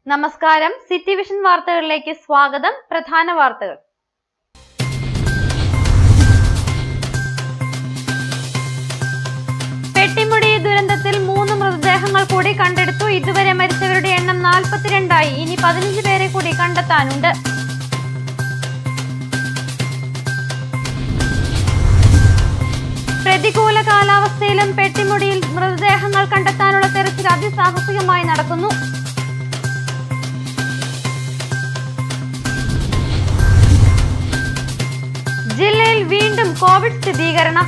നമസ്കാരം city vision വാർത്തകളിലേക്ക് സ്വാഗതം പ്രധാന വാർത്തകൾ പെട്ടിമുടി ദുരന്തത്തിൽ മൂന്ന് മൃതദേഹങ്ങൾ കൂടി കണ്ടെടുത്തു ഇതുവരെ മരിച്ചവരുടെ എണ്ണം നാൽപ്പത്തിരണ്ടായി ഇനി പതിനഞ്ച് പേരെ കൂടി കണ്ടെത്താനുണ്ട് പ്രതികൂല കാലാവസ്ഥയിലും പെട്ടിമുടിയിൽ മൃതദേഹങ്ങൾ കണ്ടെത്താനുള്ള തെരച്ചിൽ അതിസാഹസികമായി നടക്കുന്നു ജില്ലയിൽ വീണ്ടും കോവിഡ് സ്ഥിരീകരണം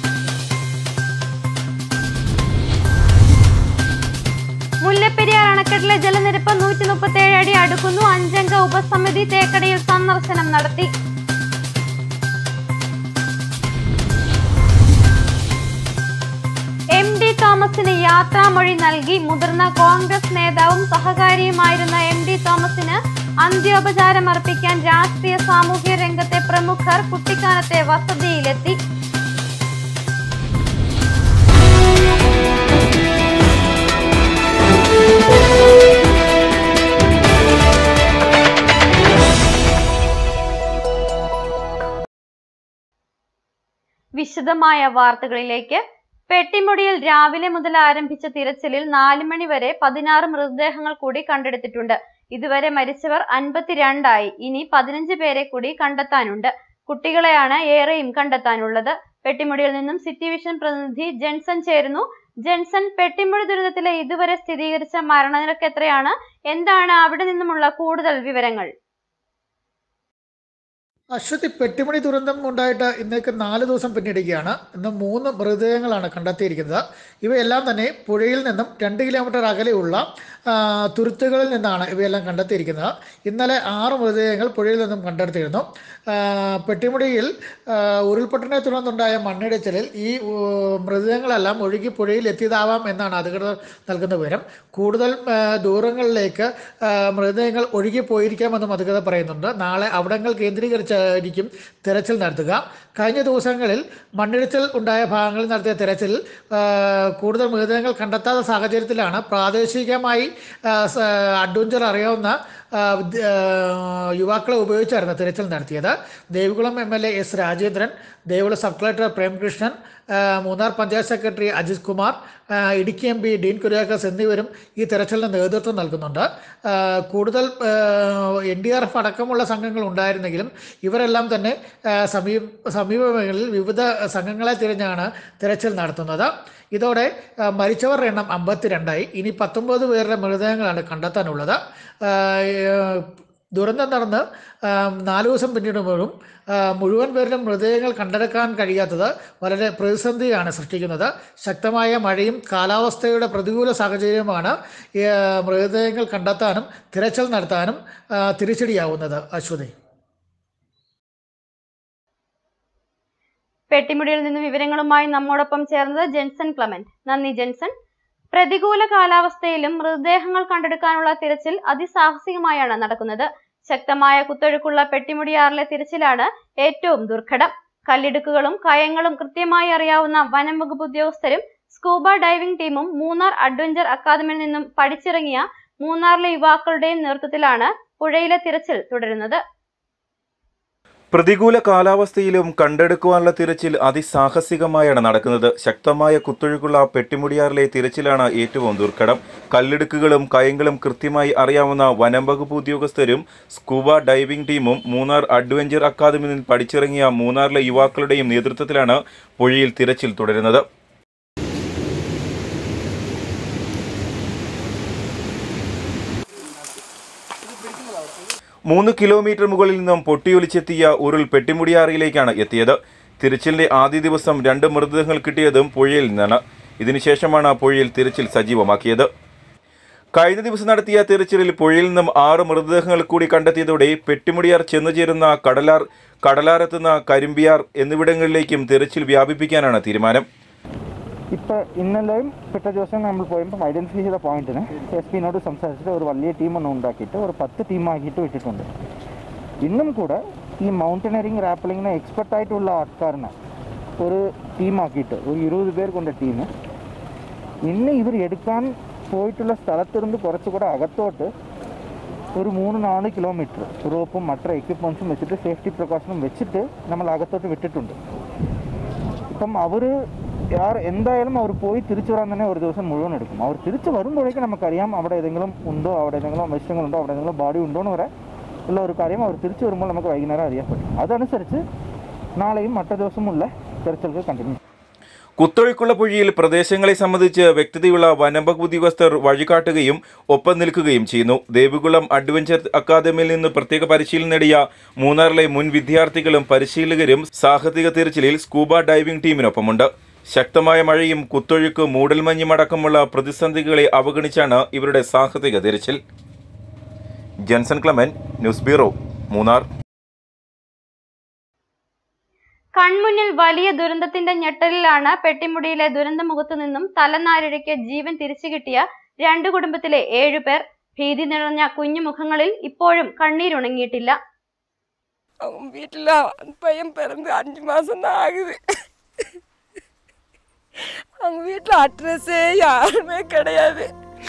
മുല്ലപ്പെരിയാർ അണക്കെട്ടിലെ ജലനിരപ്പ് നൂറ്റി മുപ്പത്തി ഏഴ് അടി അടുക്കുന്നു അഞ്ചംഗ ഉപസമിതി തേക്കടിയിൽ സന്ദർശനം നടത്തി എം ഡി തോമസിന് യാത്രാമൊഴി നൽകി മുതിർന്ന കോൺഗ്രസ് നേതാവും സഹകാരിയുമായിരുന്ന എം ഡി തോമസിന് അന്ത്യോപചാരം അർപ്പിക്കാൻ രാഷ്ട്രീയ സാമൂഹ്യ രംഗത്തെ പ്രമുഖർ കുട്ടിക്കാനത്തെ വസതിയിലെത്തി വിശദമായ വാർത്തകളിലേക്ക് പെട്ടിമുടിയിൽ രാവിലെ മുതൽ ആരംഭിച്ച തിരച്ചിലിൽ നാല് മണി വരെ പതിനാറ് മൃതദേഹങ്ങൾ കൂടി കണ്ടെടുത്തിട്ടുണ്ട് ഇതുവരെ മരിച്ചവർ അൻപത്തിരണ്ടായി ഇനി പതിനഞ്ച് പേരെ കൂടി കണ്ടെത്താനുണ്ട് കുട്ടികളെയാണ് ഏറെയും കണ്ടെത്താനുള്ളത് പെട്ടിമുടിയിൽ നിന്നും സിറ്റി വിഷൻ പ്രതിനിധി ജെൻസൺ ചേരുന്നു ജെൻസൺ പെട്ടിമുടി ദുരിതത്തിലെ ഇതുവരെ സ്ഥിരീകരിച്ച മരണനിരക്ക് എത്രയാണ് എന്താണ് അവിടെ നിന്നുമുള്ള കൂടുതൽ വിവരങ്ങൾ അശ്വതി പെട്ടിമണി ദുരന്തം ഉണ്ടായിട്ട് ഇന്നേക്ക് നാല് ദിവസം പിന്നിടുകയാണ് ഇന്ന് മൂന്ന് മൃതദേഹങ്ങളാണ് കണ്ടെത്തിയിരിക്കുന്നത് ഇവയെല്ലാം തന്നെ പുഴയിൽ നിന്നും രണ്ട് കിലോമീറ്റർ അകലെയുള്ള ആ, തുരുത്തുകളിൽ നിന്നാണ് ഇവയെല്ലാം കണ്ടെത്തിയിരിക്കുന്നത് ഇന്നലെ ആറ് മൃതദേഹങ്ങൾ പുഴയിൽ നിന്നും കണ്ടെടുത്തിരുന്നു ആ, പെട്ടിമുടിയിൽ ആ, ഉരുൾപൊട്ടലിനെ തുടർന്നുണ്ടായ മണ്ണിടിച്ചിലിൽ ഈ ഊ, മൃതദേഹങ്ങളെല്ലാം ഒഴുകി പുഴയിൽ എത്തിയതാവാം എന്നാണ് അധികൃതർ നൽകുന്ന വിവരം കൂടുതൽ ആ, ദൂരങ്ങളിലേക്ക് ആ, മൃതദേഹങ്ങൾ ഒഴുകി പോയിരിക്കാമെന്നും അധികൃതർ പറയുന്നുണ്ട് നാളെ അവിടങ്ങൾ കേന്ദ്രീകരിച്ചായിരിക്കും തെരച്ചിൽ നടത്തുക കഴിഞ്ഞ ദിവസങ്ങളിൽ മണ്ണിടിച്ചിൽ ഉണ്ടായ ഭാഗങ്ങളിൽ നടത്തിയ തെരച്ചിൽ ആ, കൂടുതൽ മൃതദേഹങ്ങൾ കണ്ടെത്താത്ത സാഹചര്യത്തിലാണ് പ്രാദേശികമായി ആ, സ- അഡ്വഞ്ചർ അറിയാവുന്ന ആ, വിദ്യ- ആ, യുവാക്കളെ ഉപയോഗിച്ചായിരുന്നു തിരച്ചിൽ നടത്തിയത് Devikulam M L A S Rajendran Devikulam sub collector Premkrishnan ആ, മൂന്നാർ പഞ്ചായത്ത് സെക്രട്ടറി അജിത് കുമാർ ആ, ഇടുക്കി എം പി ഡീൻ കുര്യാക്കസ് എന്നിവരും ഈ തെരച്ചിലിന് നേതൃത്വം നൽകുന്നുണ്ട് ആ, കൂടുതൽ എൻ ഡി ആർ എഫ് അടക്കമുള്ള സംഘങ്ങൾ ഉണ്ടായിരുന്നെങ്കിലും ഇവരെല്ലാം തന്നെ ആ, സമീപ സമീപങ്ങളിൽ വിവിധ സംഘങ്ങളെ തിരഞ്ഞാണ് തിരച്ചിൽ നടത്തുന്നത് ഇതോടെ ആ, മരിച്ചവരുടെ എണ്ണം അമ്പത്തിരണ്ടായി ഇനി പത്തൊമ്പത് പേരുടെ മൃതദേഹങ്ങളാണ് കണ്ടെത്താനുള്ളത് ആ, ഏഹ്, ദുരന്തം നടന്ന് ആ, നാല് ദിവസം പിന്നിടുമ്പോഴും ആ, മുഴുവൻ പേരുടെ മൃതദേഹങ്ങൾ കണ്ടെടുക്കാൻ കഴിയാത്തത് വളരെ പ്രതിസന്ധിയാണ് സൃഷ്ടിക്കുന്നത് ശക്തമായ മഴയും കാലാവസ്ഥയുടെ പ്രതികൂല സാഹചര്യമാണ് ഈ, ആ, മൃതദേഹങ്ങൾ കണ്ടെത്താനും തിരച്ചിൽ നടത്താനും ആ, തിരിച്ചടിയാവുന്നത് അശ്വതി പെട്ടിമുടിയിൽ നിന്ന് വിവരങ്ങളുമായി നമ്മോടൊപ്പം ചേർന്നത് ജെൻസൺ ക്ലമന്റ് നന്ദി ജെൻസൺ പ്രതികൂല കാലാവസ്ഥയിലും മൃതദേഹങ്ങൾ കണ്ടെടുക്കാനുള്ള തിരച്ചിൽ അതിസാഹസികമായാണ് നടക്കുന്നത് ശക്തമായ കുത്തൊഴുക്കുള്ള പെട്ടിമുടിയാറിലെ തിരച്ചിലാണ് ഏറ്റവും ദുർഘടം കല്ലിടുക്കുകളും കയങ്ങളും കൃത്യമായി അറിയാവുന്ന വനം വകുപ്പ് ഉദ്യോഗസ്ഥരും സ്കൂബ ഡൈവിംഗ് ടീമും മൂന്നാർ അഡ്വഞ്ചർ അക്കാദമിയിൽ നിന്നും പഠിച്ചിറങ്ങിയ മൂന്നാറിലെ യുവാക്കളുടെയും നേതൃത്വത്തിലാണ് പുഴയിലെ തിരച്ചിൽ തുടരുന്നത് പ്രതികൂല കാലാവസ്ഥയിലും കണ്ടെടുക്കുവാനുള്ള തിരച്ചിൽ അതിസാഹസികമായാണ് നടക്കുന്നത് ശക്തമായ കുത്തൊഴുക്കുള്ള പെട്ടിമുടിയാറിലെ തിരച്ചിലാണ് ഏറ്റവും ദുർഘടം കല്ലെടുക്കുകളും കയങ്ങളും കൃത്യമായി അറിയാവുന്ന വനം വകുപ്പ് ഉദ്യോഗസ്ഥരും സ്കൂബ ഡൈവിംഗ് ടീമും മൂന്നാർ അഡ്വഞ്ചർ അക്കാദമിയിൽ നിന്ന് പഠിച്ചിറങ്ങിയ മൂന്നാറിലെ യുവാക്കളുടെയും നേതൃത്വത്തിലാണ് പുഴയിൽ തിരച്ചിൽ തുടരുന്നത് മൂന്ന് കിലോമീറ്റർ മുകളിൽ നിന്നും പൊട്ടിയൊലിച്ചെത്തിയ ഉരുൾ പെട്ടിമുടിയാറിയിലേക്കാണ് എത്തിയത് തിരച്ചിലിന്റെ ആദ്യ ദിവസം രണ്ട് മൃതദേഹങ്ങൾ കിട്ടിയതും പുഴയിൽ നിന്നാണ് ഇതിനുശേഷമാണ് പുഴയിൽ തിരച്ചിൽ സജീവമാക്കിയത് കഴിഞ്ഞ ദിവസം നടത്തിയ തിരച്ചിലിൽ പുഴയിൽ നിന്നും ആറ് മൃതദേഹങ്ങൾ കൂടി കണ്ടെത്തിയതോടെ പെട്ടിമുടിയാർ ചെന്നുചേരുന്ന കടലാർ കടലാറെത്തുന്ന കരിമ്പിയാർ എന്നിവിടങ്ങളിലേക്കും തിരച്ചിൽ വ്യാപിപ്പിക്കാനാണ് തീരുമാനം ഇപ്പോൾ ഇന്നലെയും പിറ്റേ ദിവസം നമ്മൾ പോയപ്പോൾ ഐഡൻറ്റിഫൈ ചെയ്ത പോയിന്റിന് എസ് പിന്നോട് സംസാരിച്ചിട്ട് ഒരു വലിയ ടീമൊന്നും ഉണ്ടാക്കിയിട്ട് ഒരു പത്ത് ടീമാക്കിയിട്ട് വിട്ടിട്ടുണ്ട് ഇന്നും കൂടെ ഈ മൗണ്ടനറിങ് റാപ്പിളിങ്ങിന് എക്സ്പെർട്ട് ആയിട്ടുള്ള ആൾക്കാരനെ ഒരു ടീമാക്കിയിട്ട് ഒരു ഇരുപത് പേർ കൊണ്ട ടീം ഇന്ന് ഇവർ എടുക്കാൻ പോയിട്ടുള്ള സ്ഥലത്തിருந்து കുറച്ചുകൂടെ അകത്തോട്ട് ഒരു മൂന്ന് നാല് കിലോമീറ്റർ റോപ്പും മറ്റു എക്യുപ്മെൻസും വെച്ചിട്ട് സേഫ്റ്റി പ്രിക്കോഷനും വെച്ചിട്ട് നമ്മൾ അകത്തോട്ട് വിട്ടിട്ടുണ്ട് ഇപ്പം അവർ യാർ എന്തായാലും അവർ പോയി തിരിച്ചു വരാൻ തന്നെ ഒരു ദിവസം മുഴുവൻ എടുക്കും അവർ തിരിച്ചു വരുമ്പോഴേക്കും നമുക്കറിയാം അവിടെ ഏതെങ്കിലും ഉണ്ടോ അവിടെ ഏതെങ്കിലും വിഷയങ്ങളുണ്ടോ അവിടെ ഏതെങ്കിലും ബോഡി ഉണ്ടോ എന്ന് വരെ ഉള്ള ഒരു കാര്യം അവർ തിരിച്ചു വരുമ്പോൾ നമുക്ക് വൈകുന്നേരം അറിയാൻ പറ്റും അതനുസരിച്ച് നാളെയും മറ്റു ദിവസമുള്ള തെരച്ചിലുകൾ കണ്ടിന്യൂ കുത്തൊഴുക്കുള്ള പുഴയിൽ പ്രദേശങ്ങളെ സംബന്ധിച്ച് വ്യക്തതയുള്ള വനംവകുപ്പ് ഉദ്യോഗസ്ഥർ വഴികാട്ടുകയും ഒപ്പം നിൽക്കുകയും ചെയ്യുന്നു ദേവികുളം അഡ്വഞ്ചർ അക്കാദമിയിൽ നിന്ന് പ്രത്യേക പരിശീലനം നേടിയ മൂന്നാറിലെ മുൻ വിദ്യാർത്ഥികളും പരിശീലകരും സാഹസിക തിരച്ചിലിൽ സ്കൂബ ഡൈവിംഗ് ടീമിനൊപ്പമുണ്ട് ശക്തമായ മഴയും കുത്തൊഴുക്കും മൂടൽമഞ്ഞും അടക്കമുള്ള പ്രതിസന്ധികളെ അവഗണിച്ചാണ് ഇവരുടെ സാഹസിക തിരച്ചിൽ ജൻസൺ ക്ലമൻ ന്യൂസ് ബ്യൂറോ മൂന്നാർ കൺമുന്നിൽ വലിയ ദുരന്തത്തിന്റെ ഞെട്ടലിലാണ് പെട്ടിമുടിയിലെ ദുരന്തമുഖത്തു നിന്നും തലനാരിഴയ്ക്ക് ജീവൻ തിരിച്ചു കിട്ടിയ രണ്ടു കുടുംബത്തിലെ ഏഴുപേർ ഭീതി നിറഞ്ഞ കുഞ്ഞുമുഖങ്ങളിൽ ഇപ്പോഴും കണ്ണീരുണങ്ങിയിട്ടില്ല அவங்க வீட்டில் பையன் பிறந்து அஞ்சு மாதம்தான் ஆகுது அவங்க வீட்டில் அட்ரஸே யாருமே கிடையாது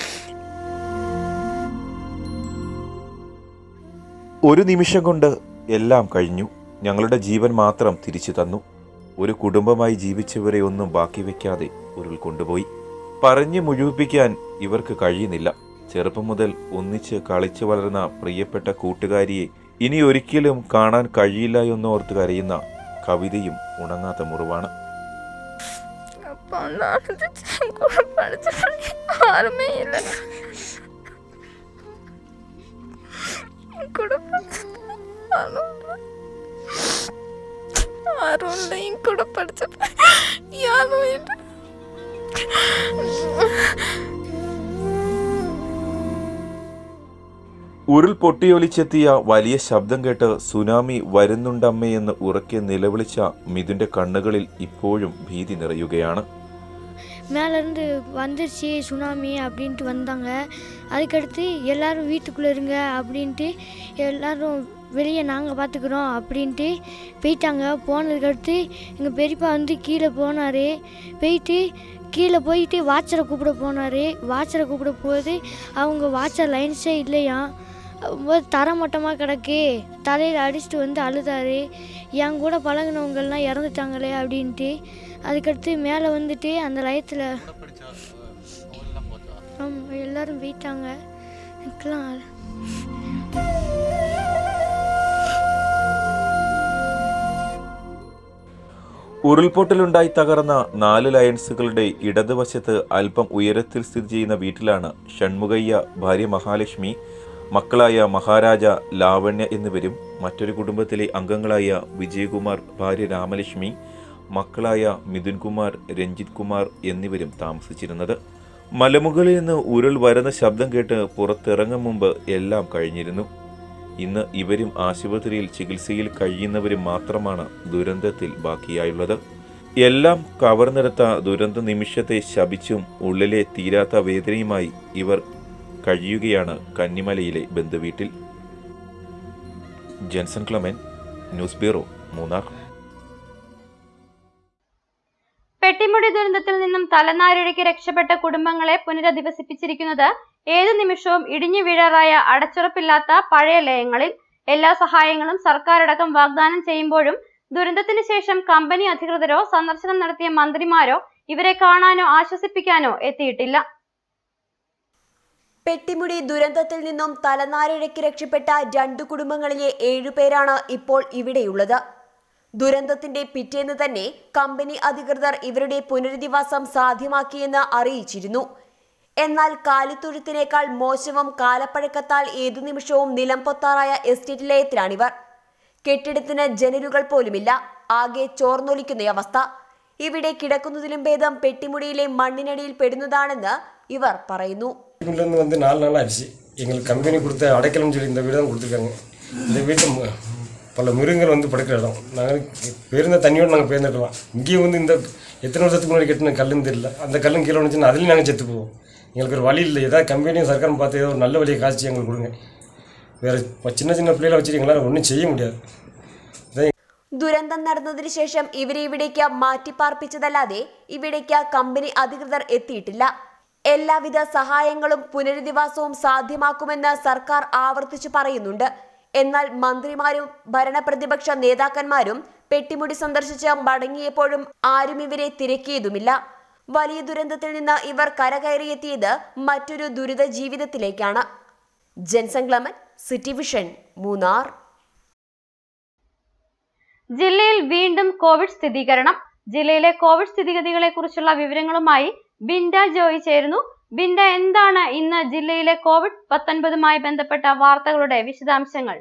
ഒരു നിമിഷം കൊണ്ട് എല്ലാം കഴിഞ്ഞു ഞങ്ങളുടെ ജീവൻ മാത്രം തിരിച്ചു തന്നു ഒരു കുടുംബമായി ജീവിച്ചവരെ ഒന്നും ബാക്കി വെക്കാതെ ഉരുൾ കൊണ്ടുപോയി പറഞ്ഞു മുഴുവിപ്പിക്കാൻ ഇവർക്ക് കഴിയുന്നില്ല ചെറുപ്പം മുതൽ ഒന്നിച്ച് കളിച്ചു വളർന്ന പ്രിയപ്പെട്ട കൂട്ടുകാരിയെ ഇനി ഒരിക്കലും കാണാൻ കഴിയില്ല എന്നോർത്ത് കരയുന്ന കവിതയും ഉണങ്ങാത്ത മുറിവാണ് அப்பா நானும் கூட படிச்ச யாருமே இல்லை கூட படிச்ச யாரும் இல்லை. யாரும் இல்லை என் கூட படிச்ச யாரும் இல்லை ഉരുൾ പൊട്ടിയൊലിച്ചെത്തിയ വലിയ ശബ്ദം കേട്ട് സുനാമി വരുന്നുണ്ടമ്മയെന്ന് ഉറക്കെ നിലവിളിച്ച മിഥുന്റെ കണ്ണുകളിൽ ഇപ്പോഴും ഭീതി നിറയുകയാണ് மேலேருந்து வந்துருச்சு சுனாமி அப்படின்ட்டு வந்தாங்க அதுக்கடுத்து எல்லாரும் வீட்டுக்குள்ளே இருங்க அப்படின்ட்டு எல்லாரும் வெளியே நாங்கள் பார்த்துக்குறோம் அப்படின்ட்டு போயிட்டாங்க போனதுக்கடுத்து எங்கள் பெரியப்பா வந்து கீழே போனார் போயிட்டு கீழே போயிட்டு வாட்சரை கூப்பிட போனார் வாட்சரை கூப்பிட போது அவங்க வாட்சர் லைன்ஸே இல்லையா ரொம்ப தரமட்டமாக கிடக்கு தலையில் அடிச்சுட்டு வந்து அழுதாரு என் கூட பழகுனவங்கெல்லாம் இறந்துட்டாங்களே அப்படின்ட்டு அதுக்கடுத்து மேலே வந்துட்டு அந்த லயத்தில் ஆமாம் எல்லாரும் போயிட்டாங்க எனக்குலாம் அழ- ഉരുൾപൊട്ടലുണ്ടായി തകർന്ന നാല് ലയൺസുകളുടെ ഇടതുവശത്ത് അല്പം ഉയരത്തിൽ സ്ഥിതി ചെയ്യുന്ന വീട്ടിലാണ് ഷൺമുഖയ്യ ഭാര്യ മഹാലക്ഷ്മി മക്കളായ മഹാരാജ ലാവണ്യ എന്നിവരും മറ്റൊരു കുടുംബത്തിലെ അംഗങ്ങളായ വിജയകുമാർ ഭാര്യ രാമലക്ഷ്മി മക്കളായ മിഥുൻ കുമാർ രഞ്ജിത് കുമാർ എന്നിവരും താമസിച്ചിരുന്നത് മലമുകളിൽ നിന്ന് ഉരുൾ വരുന്ന ശബ്ദം കേട്ട് പുറത്തിറങ്ങും മുമ്പ് എല്ലാം കഴിഞ്ഞിരുന്നു ഇന്ന് ഇവരും ആശുപത്രിയിൽ ചികിത്സയിൽ കഴിയുന്നവരും മാത്രമാണ് ദുരന്തത്തിൽ ബാക്കിയായുള്ളത് എല്ലാം കവർന്നെടുത്ത ദുരന്ത നിമിഷത്തെ ശപിച്ചും ഉള്ളിലെ തീരാത്ത വേദനയുമായി ഇവർ കഴിയുകയാണ് കന്നിമലയിലെ ബന്ധുവീട്ടിൽ ജെൻസൺ ക്ലമൻ ന്യൂസ് ബ്യൂറോ മൂന്നാർ പെട്ടിമുടി ദുരന്തത്തിൽ നിന്നും തലനാരിഴയ്ക്ക് രക്ഷപ്പെട്ട കുടുംബങ്ങളെ പുനരധിവസിപ്പിച്ചിരിക്കുന്നത് ഏതു നിമിഷവും ഇടിഞ്ഞു വീഴാറായ അടച്ചുറപ്പില്ലാത്ത പഴയ ലയങ്ങളിൽ എല്ലാ സഹായങ്ങളും സർക്കാരടക്കം വാഗ്ദാനം ചെയ്യുമ്പോഴും ദുരന്തത്തിന് ശേഷം കമ്പനി അധികൃതരോ സന്ദർശനം നടത്തിയ മന്ത്രിമാരോ ഇവരെ കാണാനോ ആശ്വസിപ്പിക്കാനോ എത്തിയിട്ടില്ല പെട്ടിമുടി ദുരന്തത്തിൽ നിന്നും തലനാരിഴയ്ക്ക് രക്ഷപ്പെട്ട രണ്ടു കുടുംബങ്ങളിലെ ഏഴുപേരാണ് ഇപ്പോൾ ഇവിടെയുള്ളത് ദുരന്തത്തിന്റെ പിറ്റേന്ന് തന്നെ കമ്പനി അധികൃതർ ഇവരുടെ പുനരധിവാസം സാധ്യമാക്കിയെന്ന് അറിയിച്ചിരുന്നു എന്നാൽ കാലിത്തൊഴുത്തിനേക്കാൾ മോശവും കാലപ്പഴക്കത്താൽ ഏതു നിമിഷവും നിലംപൊത്താറായ എസ്റ്റേറ്റ് ലയത്തിലാണിവർ കെട്ടിടത്തിന് ജനലുകൾ പോലുമില്ല ആകെ ചോർന്നൊലിക്കുന്ന അവസ്ഥ ഇവിടെ കിടക്കുന്നതിലും ഭേദം പെട്ടിമുടിയിലെ മണ്ണിനടിയിൽ പെടുന്നതാണെന്ന് இவர் പറയുന്നു இருந்து வந்து நாலு நாள் ஆயிடுச்சு எங்களுக்கு கம்பெனி கொடுத்த அடைக்கலம்னு சொல்லி இந்த வீடு தான் கொடுத்துருக்காங்க இந்த வீட்டு ம- பல மிருகங்கள் வந்து படுக்கிற இடம் நாங்கள் பேருந்த தண்ணியோடு நாங்கள் பேர்ந்துக்கலாம் இங்கேயும் வந்து இந்த எத்தனை வருஷத்துக்கு முன்னாடி கட்டின கல்லுன்னு தெரியல அந்த கல்லும் கீழே வந்துச்சுன்னா அதுலேயும் நாங்கள் செத்து போவோம் எங்களுக்கு ஒரு வழி இல்லை ஏதாவது கம்பெனியும் சர்க்காரும் பார்த்து ஏதோ ஒரு நல்ல வழியை காய்ச்சி எங்களுக்கு கொடுங்க வேறு சின்ன சின்ன பிள்ளைகளை வச்சுட்டு எங்களால் ஒன்றும் செய்ய முடியாது ദുരന്തം നടന്നതിന് ശേഷം ഇവരെ ഇവിടേക്ക് മാറ്റിപ്പാർപ്പിച്ചതല്ലാതെ ഇവിടേക്ക് കമ്പനി അധികൃതർ എത്തിയിട്ടില്ല എല്ലാവിധ സഹായങ്ങളും പുനരധിവാസവും സാധ്യമാക്കുമെന്ന് സർക്കാർ ആവർത്തിച്ചു പറയുന്നുണ്ട് എന്നാൽ മന്ത്രിമാരും ഭരണപ്രതിപക്ഷ നേതാക്കന്മാരും പെട്ടിമുടി സന്ദർശിച്ച് മടങ്ങിയപ്പോഴും ആരും ഇവരെ തിരക്കിയതുമില്ല വലിയ ദുരന്തത്തിൽ നിന്ന് ഇവർ കരകയറിയെത്തിയത് മറ്റൊരു ദുരിത ജീവിതത്തിലേക്കാണ് ജൻസംക്ലമൻ സിറ്റി വിഷൻ മൂന്നാർ ജില്ലയിൽ വീണ്ടും കോവിഡ് സ്ഥിരീകരണം ജില്ലയിലെ കോവിഡ് സ്ഥിതിഗതികളെ കുറിച്ചുള്ള വിവരങ്ങളുമായി ബിൻഡ ജോയി ചേരുന്നു ബിൻഡ എന്താണ് ഇന്ന് ജില്ലയിലെ കോവിഡ് പത്തൊൻപതുമായി ബന്ധപ്പെട്ട വാർത്തകളുടെ വിശദാംശങ്ങൾ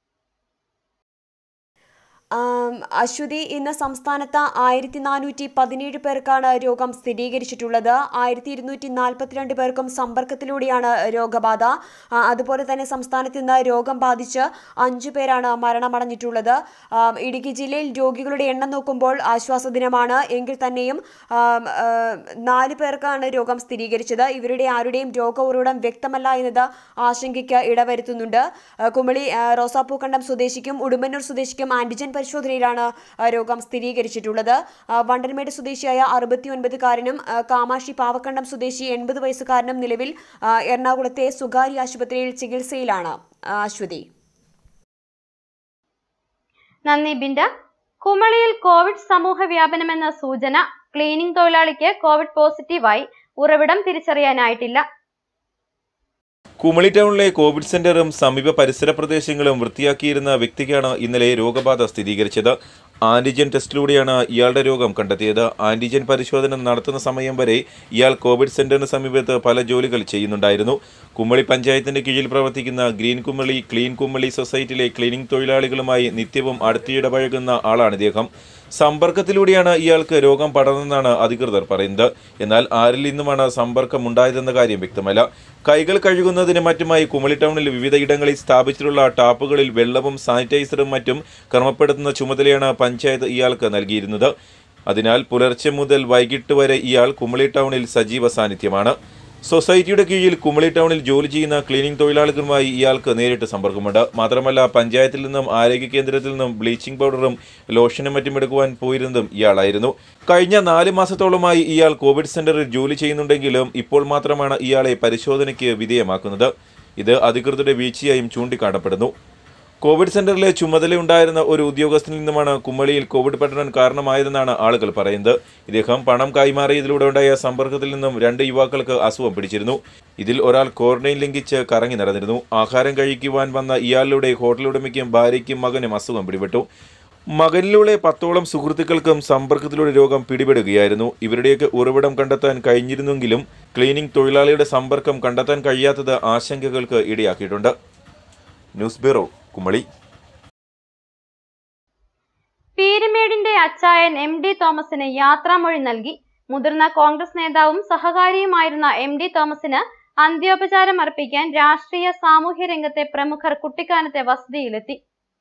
ആം, അശ്വതി ഇന്ന് സംസ്ഥാനത്ത് ആയിരത്തി നാനൂറ്റി പതിനേഴ് പേർക്കാണ് രോഗം സ്ഥിരീകരിച്ചിട്ടുള്ളത് ആയിരത്തി ഇരുന്നൂറ്റി നാൽപ്പത്തിരണ്ട് പേർക്കും സമ്പർക്കത്തിലൂടെയാണ് രോഗബാധ ആ, അതുപോലെ തന്നെ സംസ്ഥാനത്ത് ഇന്ന് രോഗം ബാധിച്ച് അഞ്ചു പേരാണ് മരണമടഞ്ഞിട്ടുള്ളത് ആം, ഇടുക്കി ജില്ലയിൽ രോഗികളുടെ എണ്ണം നോക്കുമ്പോൾ ആശ്വാസ ദിനമാണ് എങ്കിൽ തന്നെയും ആം, ആ, നാല് പേർക്കാണ് രോഗം സ്ഥിരീകരിച്ചത് ഇവരുടെ ആരുടെയും രോഗ ഉറവിടം വ്യക്തമല്ല എന്നത് ആശങ്കയ്ക്ക് ഇടവരുത്തുന്നുണ്ട് ആ, കുമളി ആ, റോസാപ്പൂക്കണ്ടം സ്വദേശിക്കും ഉടുമ്പന്നൂർ സ്വദേശിക്കും ആന്റിജൻ പരിശോധനയിലാണ് ആ, രോഗം സ്ഥിരീകരിച്ചിട്ടുള്ളത് ആ, വണ്ടൻമേട് സ്വദേശിയായ അറുപത്തിയൊൻപതുകാരനും ആ, കാമാക്ഷി പാവക്കണ്ടം സ്വദേശി എൺപത് വയസ്സുകാരനും നിലവിൽ ആ, എറണാകുളത്തെ സ്വകാര്യ ആശുപത്രിയിൽ ചികിത്സയിലാണ് ആ, അശ്വതി നന്ദി ബിൻഡ കുമളിയിൽ കോവിഡ് സമൂഹ വ്യാപനമെന്ന സൂചന ക്ലീനിംഗ് തൊഴിലാളിക്ക് കോവിഡ് പോസിറ്റീവായി ഉറവിടം തിരിച്ചറിയാനായിട്ടില്ല കുമളി ടൗണിലെ കോവിഡ് സെന്ററും സമീപ പരിസര പ്രദേശങ്ങളും വൃത്തിയാക്കിയിരുന്ന വ്യക്തിക്കാണ് ഇന്നലെ രോഗബാധ സ്ഥിരീകരിച്ചത് ആന്റിജൻ ടെസ്റ്റിലൂടെയാണ് ഇയാളുടെ രോഗം കണ്ടെത്തിയത് ആന്റിജൻ പരിശോധന നടത്തുന്ന സമയം വരെ ഇയാൾ കോവിഡ് സെന്ററിന് സമീപത്ത് പല ജോലികൾ ചെയ്യുന്നുണ്ടായിരുന്നു കുമളി പഞ്ചായത്തിന്റെ കീഴിൽ പ്രവർത്തിക്കുന്ന ഗ്രീൻ കുമളി ക്ലീൻ കുമളി സൊസൈറ്റിയിലെ ക്ലീനിംഗ് തൊഴിലാളികളുമായി നിത്യവും അടുത്തിടപഴകുന്ന ആളാണ് ഇദ്ദേഹം സമ്പർക്കത്തിലൂടെയാണ് ഇയാൾക്ക് രോഗം പടർന്നെന്നാണ് അധികൃതർ പറയുന്നത് എന്നാൽ ആരിൽ നിന്നുമാണ് സമ്പർക്കം ഉണ്ടായതെന്ന കാര്യം വ്യക്തമല്ല കൈകൾ കഴുകുന്നതിന് മറ്റുമായി കുമളി ടൗണിൽ വിവിധയിടങ്ങളിൽ സ്ഥാപിച്ചിട്ടുള്ള ടാപ്പുകളിൽ വെള്ളവും സാനിറ്റൈസറും മറ്റും ക്രമപ്പെടുത്തുന്ന ചുമതലയാണ് പഞ്ചായത്ത് ഇയാൾക്ക് നൽകിയിരുന്നത് അതിനാൽ പുലർച്ചെ മുതൽ വൈകിട്ട് വരെ ഇയാൾ കുമളി ടൗണിൽ സജീവ സാന്നിധ്യമാണ് സൊസൈറ്റിയുടെ കീഴിൽ കുമളി ടൗണിൽ ജോലി ചെയ്യുന്ന ക്ലീനിംഗ് തൊഴിലാളികളുമായി ഇയാൾക്ക് നേരിട്ട് സമ്പർക്കമുണ്ട് മാത്രമല്ല പഞ്ചായത്തിൽ നിന്നും ആരോഗ്യ കേന്ദ്രത്തിൽ നിന്നും ബ്ലീച്ചിംഗ് പൗഡറും ലോഷനും മറ്റും എടുക്കുവാൻ പോയിരുന്നതും ഇയാളായിരുന്നു കഴിഞ്ഞ നാല് മാസത്തോളമായി ഇയാൾ കോവിഡ് സെന്ററിൽ ജോലി ചെയ്യുന്നുണ്ടെങ്കിലും ഇപ്പോൾ മാത്രമാണ് ഇയാളെ പരിശോധനയ്ക്ക് വിധേയമാക്കുന്നത് ഇത് അധികൃതരുടെ വീഴ്ചയായും ചൂണ്ടിക്കാണപ്പെടുന്നു കോവിഡ് സെന്ററിലെ ചുമതലയുണ്ടായിരുന്ന ഒരു ഉദ്യോഗസ്ഥനിൽ നിന്നുമാണ് കുമ്മളിയിൽ കോവിഡ് പടരാൻ കാരണമായതെന്നാണ് ആളുകൾ പറയുന്നത് ഇദ്ദേഹം പണം കൈമാറിയതിലൂടെ ഉണ്ടായ സമ്പർക്കത്തിൽ നിന്നും രണ്ട് യുവാക്കൾക്ക് അസുഖം പിടിച്ചിരുന്നു ഇതിൽ ഒരാൾ ക്വാറന്റൈൻ ലംഘിച്ച് കറങ്ങി നടന്നിരുന്നു ആഹാരം കഴിക്കുവാൻ വന്ന ഇയാളുടെ ഹോട്ടൽ ഉടമയ്ക്കും ഭാര്യയ്ക്കും മകനും അസുഖം പിടിപെട്ടു മകനിലൂടെ പത്തോളം സുഹൃത്തുക്കൾക്കും സമ്പർക്കത്തിലൂടെ രോഗം പിടിപെടുകയായിരുന്നു ഇവരുടെയൊക്കെ ഉറവിടം കണ്ടെത്താൻ കഴിഞ്ഞിരുന്നെങ്കിലും ക്ലീനിംഗ് തൊഴിലാളിയുടെ സമ്പർക്കം കണ്ടെത്താൻ കഴിയാത്തത് ആശങ്കകൾക്ക് ഇടയാക്കിയിട്ടുണ്ട് ന്യൂസ് ബ്യൂറോ കുമളി പീരുമേടിന്റെ അച്ചായൻ എം ഡി തോമസിന് യാത്രാമൊഴി നൽകി മുതിർന്ന കോൺഗ്രസ് നേതാവും സഹകാരിയുമായിരുന്ന എം ഡി തോമസിന് അന്ത്യോപചാരം അർപ്പിക്കാൻ രാഷ്ട്രീയ സാമൂഹ്യ രംഗത്തെ പ്രമുഖർ കുട്ടിക്കാനത്തെ വസതിയിലെത്തി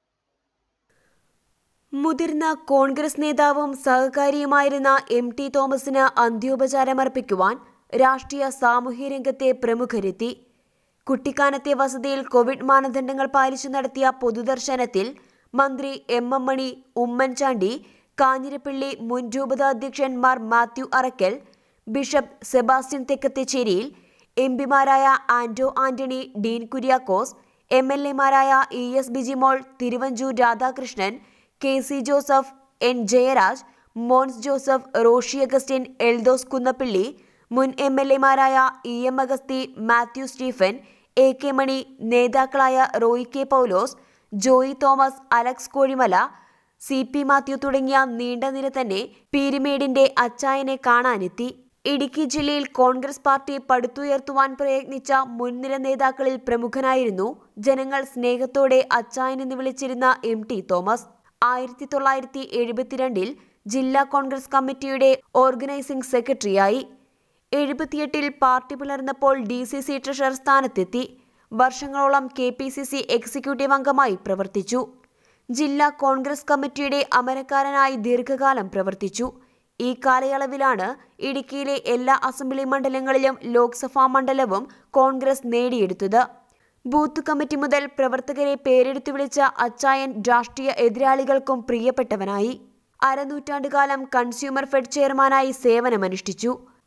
മുതിർന്ന കോൺഗ്രസ് നേതാവും സഹകാരിയുമായിരുന്ന എം ടി തോമസിന് അന്ത്യോപചാരമർപ്പിക്കുവാൻ രാഷ്ട്രീയ സാമൂഹ്യ രംഗത്തെ പ്രമുഖരെത്തി കുട്ടിക്കാനത്തെ വസതിയിൽ കോവിഡ് മാനദണ്ഡങ്ങൾ പാലിച്ചു നടത്തിയ പൊതുദർശനത്തിൽ മന്ത്രി എം എം മണി ഉമ്മൻചാണ്ടി കാഞ്ഞിരപ്പള്ളി മുൻ രൂപതാധ്യക്ഷന്മാർ മാത്യു അറക്കൽ ബിഷപ്പ് സെബാസ്റ്റ്യൻ തെക്കത്തേച്ചേരിയിൽ എം പിമാരായ ആന്റോ ആന്റണി ഡീൻ കുര്യാക്കോസ് എം എൽ എമാരായ E S Bijimol Thiruvanchoor Radhakrishnan K C Joseph N Jayaraj Mons Joseph Roshy Augustine Eldhose Kunnappilly മുൻ എം എൽ എമാരായ E M Agasthi Mathew Stephen A K Mani നേതാക്കളായ Roy K Paulose Joy Thomas Alex Kozhimala C P Mathew തുടങ്ങിയ നീണ്ട നിര തന്നെ പീരുമേടിന്റെ അച്ചായനെ കാണാനെത്തി ഇടുക്കി ജില്ലയിൽ കോൺഗ്രസ് പാർട്ടി പടുത്തുയർത്തുവാൻ പ്രയത്നിച്ച മുൻനിര നേതാക്കളിൽ പ്രമുഖനായിരുന്നു ജനങ്ങൾ സ്നേഹത്തോടെ അച്ചായൻ എന്ന് വിളിച്ചിരുന്ന എം ടി തോമസ് ആയിരത്തി തൊള്ളായിരത്തി എഴുപത്തിരണ്ടിൽ ജില്ലാ കോൺഗ്രസ് കമ്മിറ്റിയുടെ ഓർഗനൈസിംഗ് സെക്രട്ടറിയായി എഴുപത്തിയെട്ടിൽ പാർട്ടി പിളർന്നപ്പോൾ ഡി സി സി ട്രഷറർ സ്ഥാനത്തെത്തി വർഷങ്ങളോളം K P C C executive അംഗമായി പ്രവർത്തിച്ചു ജില്ലാ കോൺഗ്രസ് കമ്മിറ്റിയുടെ അമരക്കാരനായി ദീർഘകാലം പ്രവർത്തിച്ചു ഈ കാലയളവിലാണ് ഇടുക്കിയിലെ എല്ലാ അസംബ്ലി മണ്ഡലങ്ങളിലും ലോക്സഭാ മണ്ഡലവും കോൺഗ്രസ് നേടിയെടുത്തത് ബൂത്ത് കമ്മിറ്റി മുതൽ പ്രവർത്തകരെ പേരെടുത്തു വിളിച്ച അച്ചായൻ രാഷ്ട്രീയ എതിരാളികൾക്കും പ്രിയപ്പെട്ടവനായി അരനൂറ്റാണ്ടുകാലം കൺസ്യൂമർ ഫെഡ് ചെയർമാനായി സേവനമനുഷ്ഠിച്ചു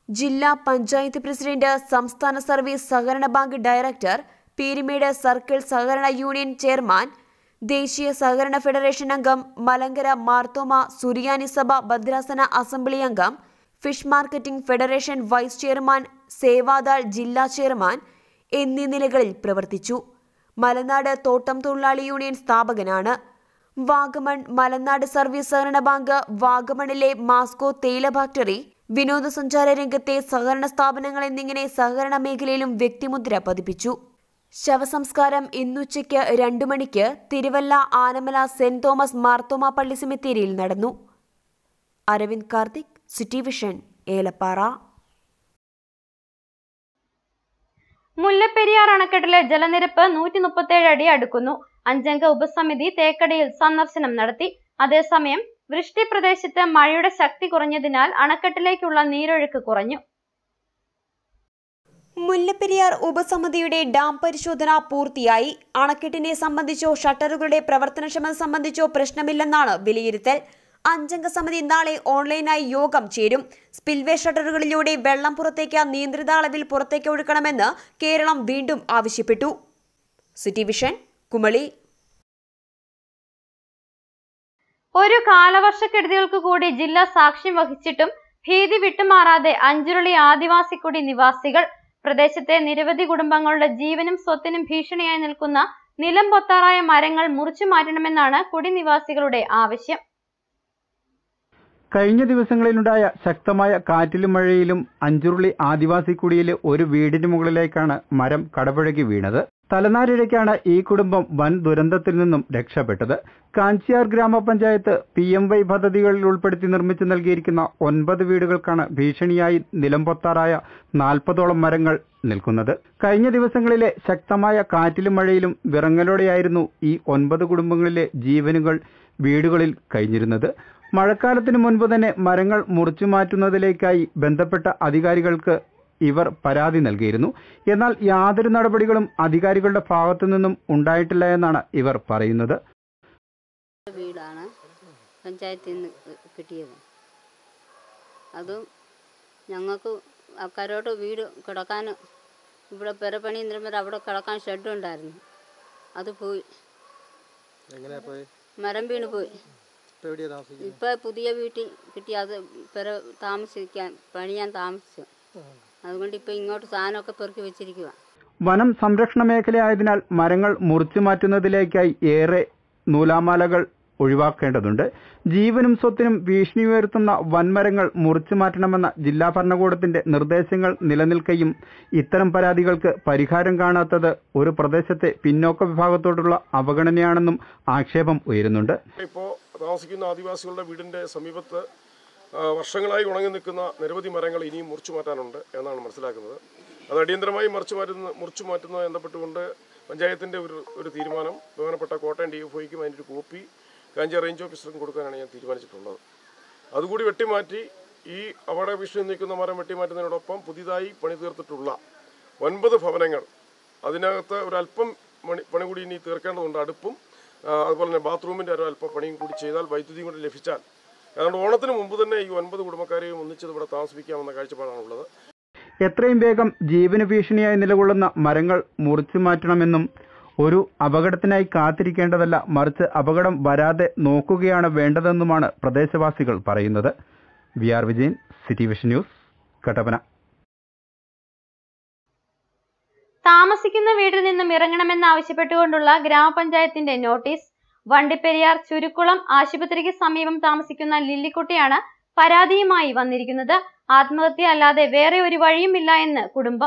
ജില്ലാ പഞ്ചായത്ത് പ്രസിഡന്റ് സംസ്ഥാന സർവീസ് സഹകരണ ബാങ്ക് ഡയറക്ടർ പീരിമേട് സർക്കിൾ സഹകരണ യൂണിയൻ ചെയർമാൻ ദേശീയ സഹകരണ ഫെഡറേഷൻ അംഗം മലങ്കര മാർത്തോമ സുറിയാനി സഭ ഭദ്രാസന അസംബ്ലി അംഗം fish marketing federation vice chairman Sevadal ജില്ലാ ചെയർമാൻ എന്നീ നിലകളിൽ പ്രവർത്തിച്ചു മലനാട് തോട്ടം തൊഴിലാളി യൂണിയൻ സ്ഥാപകനാണ് വാഗമൺ മലനാട് സർവീസ് സഹകരണ ബാങ്ക് വാഗമണിലെ മാസ്കോ തേയില ഫാക്ടറി വിനോദസഞ്ചാര രംഗത്തെ സഹകരണ സ്ഥാപനങ്ങൾ എന്നിങ്ങനെ സഹകരണ മേഖലയിലും വ്യക്തിമുദ്ര പതിപ്പിച്ചു ശവസംസ്കാരം ഇന്നുച്ചയ്ക്ക് രണ്ടു മണിക്ക് തിരുവല്ല ആനമല സെന്റ് തോമസ് മാർത്തോമ പള്ളി സെമിത്തേരിയിൽ നടന്നു അരവിന്ദ് കാർത്തിക് സിറ്റി വിഷൻ ഏലപ്പാറ മുല്ലപ്പെരിയാർ അണക്കെട്ടിലെ ജലനിരപ്പ് നൂറ്റി മുപ്പത്തേഴ് അടി അടുക്കുന്നു അഞ്ചംഗ ഉപസമിതി തേക്കടിയിൽ സന്ദർശനം നടത്തി അതേസമയം വൃഷ്ടി പ്രദേശത്ത് മഴയുടെ ശക്തി കുറഞ്ഞതിനാൽ അണക്കെട്ടിലേക്കുള്ള നീരൊഴുക്ക് കുറഞ്ഞു മുല്ലപ്പെരിയാർ ഉപസമിതിയുടെ ഡാം പരിശോധന പൂർത്തിയായി അണക്കെട്ടിനെ സംബന്ധിച്ചോ ഷട്ടറുകളുടെ പ്രവർത്തനക്ഷമത സംബന്ധിച്ചോ പ്രശ്നമില്ലെന്നാണ് വിലയിരുത്തൽ അഞ്ചംഗ സമിതി നാളെ ഓൺലൈനായി യോഗം ചേരും സ്പിൽവേ ഷട്ടറുകളിലൂടെ വെള്ളം പുറത്തേക്ക് നിയന്ത്രിത അളവിൽ പുറത്തേക്ക് ഒഴുക്കണമെന്ന് കേരളം വീണ്ടും ആവശ്യപ്പെട്ടു സിറ്റി വിഷൻ കുമളി ഒരു കാലവർഷക്കെടുതികൾക്ക് കൂടി ജില്ല സാക്ഷ്യം വഹിച്ചിട്ടും ഭീതി വിട്ടുമാറാതെ അഞ്ചുരുളി ആദിവാസിക്കുടി നിവാസികൾ പ്രദേശത്തെ നിരവധി കുടുംബങ്ങളുടെ ജീവനും സ്വത്തിനും ഭീഷണിയായി നിൽക്കുന്ന നിലം പൊത്താറായ മരങ്ങൾ മുറിച്ചു മാറ്റണമെന്നാണ് കുടിനിവാസികളുടെ ആവശ്യം കഴിഞ്ഞ ദിവസങ്ങളിലുണ്ടായ ശക്തമായ കാറ്റിലും മഴയിലും അഞ്ചുരുളി ആദിവാസി കുടിയിലെ ഒരു വീടിന് മുകളിലേക്കാണ് മരം കടപുഴകി വീണത് തലനാരിഴയ്ക്കാണ് ഈ കുടുംബം വൻ ദുരന്തത്തിൽ നിന്നും രക്ഷപ്പെട്ടത് കാഞ്ചിയാർ ഗ്രാമപഞ്ചായത്ത് പി എം വൈ പദ്ധതികളിൽ ഉൾപ്പെടുത്തി നിർമ്മിച്ചു നൽകിയിരിക്കുന്ന ഒൻപത് വീടുകൾക്കാണ് ഭീഷണിയായി നിലംപൊത്താറായ നാൽപ്പതോളം മരങ്ങൾ നിൽക്കുന്നത് കഴിഞ്ഞ ദിവസങ്ങളിലെ ശക്തമായ കാറ്റിലും മഴയിലും വിറങ്ങലോടെയായിരുന്നു ഈ ഒൻപത് കുടുംബങ്ങളിലെ ജീവനുകൾ വീടുകളിൽ കഴിഞ്ഞിരുന്നത് മഴക്കാലത്തിന് മുൻപ് തന്നെ മരങ്ങൾ മുറിച്ചു മാറ്റുന്നതിലേക്കായി ബന്ധപ്പെട്ട അധികാരികൾക്ക് ഇവർ പരാതി നൽകിയിരുന്നു എന്നാൽ യാതൊരു നടപടികളും അധികാരികളുടെ ഭാഗത്തു നിന്നും ഉണ്ടായിട്ടില്ല എന്നാണ് ഇവർ പറയുന്നത് വീടാണ് പഞ്ചായത്തിൽ നിന്ന് കിട്ടിയത് അതും ഞങ്ങൾക്ക് അക്കരോട്ട് വീട് കിടക്കാൻ ഇവിടെ പെരപ്പണി നിരുമ്പോൾ അവിടെ കിടക്കാൻ ഷെഡ് ഉണ്ടായിരുന്നു അത് പോയി മരം വീണ് പോയി ഇപ്പൊ പുതിയ വീട്ടിൽ കിട്ടി അത് പെര താമസിക്കാൻ പണിയാൻ താമസിച്ചു അതുകൊണ്ട് ഇപ്പൊ ഇങ്ങോട്ട് സാധനമൊക്കെ പെറുക്കി വെച്ചിരിക്കുക വനം സംരക്ഷണ മേഖലയായതിനാൽ മരങ്ങൾ മുറിച്ചു മാറ്റുന്നതിലേക്കായി ഏറെ നൂലാമാലകൾ ഒഴിവാക്കേണ്ടതുണ്ട് ജീവനും സ്വത്തിനും ഭീഷണി ഉയർത്തുന്ന വൻമരങ്ങൾ മുറിച്ചു മാറ്റണമെന്ന ജില്ലാ ഭരണകൂടത്തിന്റെ നിർദ്ദേശങ്ങൾ നിലനിൽക്കെയും ഇത്തരം പരാതികൾക്ക് പരിഹാരം കാണാത്തത് ഒരു പ്രദേശത്തെ പിന്നോക്ക വിഭാഗത്തോടുള്ള അവഗണനയാണെന്നും ആക്ഷേപം ഉയരുന്നുണ്ട് ഇപ്പോൾ താമസിക്കുന്ന ആദിവാസികളുടെ വീടിൻ്റെ സമീപത്ത് ആ, വർഷങ്ങളായി ഉണങ്ങി നിൽക്കുന്ന നിരവധി മരങ്ങൾ ഇനിയും മുറിച്ചു മാറ്റാനുണ്ട് എന്നാണ് മനസ്സിലാക്കുന്നത് അത് അടിയന്തരമായി മറിച്ചു മാറ്റുന്ന മുറിച്ചു മാറ്റുന്നത് ബന്ധപ്പെട്ടുകൊണ്ട് പഞ്ചായത്തിൻ്റെ ഒരു ഒരു തീരുമാനം ബഹുമാനപ്പെട്ട കോട്ടയം ഡി എഫ് ഒയ്ക്കും അതിൻ്റെ ഒരു കോപ്പി കാഞ്ചി റേഞ്ച് ഓഫീസർക്കും കൊടുക്കാനാണ് ഞാൻ തീരുമാനിച്ചിട്ടുള്ളത് അതുകൂടി വെട്ടിമാറ്റി ഈ അപകട ഭീഷണി നിൽക്കുന്ന മരം വെട്ടിമാറ്റുന്നതിനോടൊപ്പം പുതിയതായി പണി തീർത്തിട്ടുള്ള ഒൻപത് ഭവനങ്ങൾ അതിനകത്ത് ഒരല്പം പണി പണി കൂടി ഇനി തീർക്കേണ്ടതുണ്ട് അടുപ്പും ആ, അതുപോലെ തന്നെ ബാത്റൂമിൻ്റെ ഒരു അല്പം പണിയും കൂടി ചെയ്താൽ വൈദ്യുതിയും കൂടി ലഭിച്ചാൽ അതുകൊണ്ട് ഓണത്തിന് മുമ്പ് തന്നെ ഈ ഒൻപത് കുടുംബക്കാരെയും ഒന്നിച്ചത് ഇവിടെ താമസിപ്പിക്കാമെന്ന കാഴ്ചപ്പാടാണുള്ളത് എത്രയും വേഗം ജീവന് ഭീഷണിയായി നിലകൊള്ളുന്ന മരങ്ങൾ മുറിച്ചു മാറ്റണമെന്നും ഒരു അപകടത്തിനായി കാത്തിരിക്കേണ്ടതല്ല മറിച്ച് അപകടം വരാതെ നോക്കുകയാണ് വേണ്ടതെന്നുമാണ് പ്രദേശവാസികൾ പറയുന്നത് V R Vijayan city vision news Kattappana താമസിക്കുന്ന വീട്ടിൽ നിന്നും ഇറങ്ങണമെന്നാവശ്യപ്പെട്ടുകൊണ്ടുള്ള ഗ്രാമപഞ്ചായത്തിന്റെ നോട്ടീസ് വണ്ടിപ്പെരിയാർ ചുരുക്കുളം ആശുപത്രിക്ക് സമീപം താമസിക്കുന്ന ലില്ലിക്കുട്ടിയാണ് പരാതിയുമായി വന്നിരിക്കുന്നത് ആത്മഹത്യ അല്ലാതെ വേറെ ഒരു വഴിയുമില്ല എന്ന് കുടുംബം